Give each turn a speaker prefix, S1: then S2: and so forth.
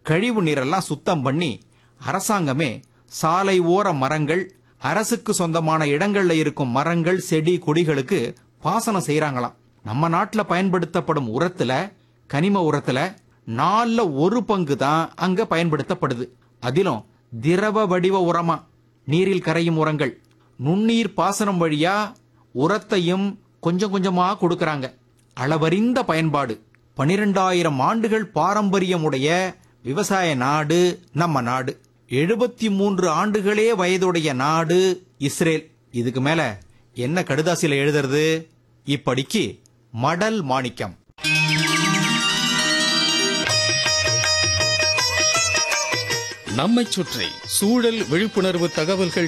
S1: கழிவு நீரெல்லாம் சுத்தம் பண்ணி அரசாங்கமே சாலை ஓர மரங்கள் அரசுக்கு சொந்தமான இடங்கள்ல இருக்கும் மரங்கள் செடி கொடிகளுக்கு பாசனம் செய்யறாங்களாம் நம்ம நாட்டுல பயன்படுத்தப்படும் உரத்துல கனிம உரத்துல நாலுல ஒரு பங்கு தான் அங்க பயன்படுத்தப்படுது அதிலும் திரவ வடிவ உரமா நீரில் கரையும் உரங்கள் நுண்ணீர் பாசனம் வழியா உரத்தையும் கொஞ்சம் கொஞ்சமா கொடுக்கறாங்க அளவறிந்த பயன்பாடு பனிரெண்டாயிரம் ஆண்டுகள் பாரம்பரியமுடைய விவசாய நாடு நம்ம நாடு எழுபத்தி மூன்று ஆண்டுகளே வயதுடைய நாடு இஸ்ரேல் இதுக்கு மேல என்ன கடுதாசியில எழுதுறது இப்படிக்கு மடல் மாணிக்கம்
S2: நம்மைச் சுற்றி சூழல் விழிப்புணர்வு தகவல்கள்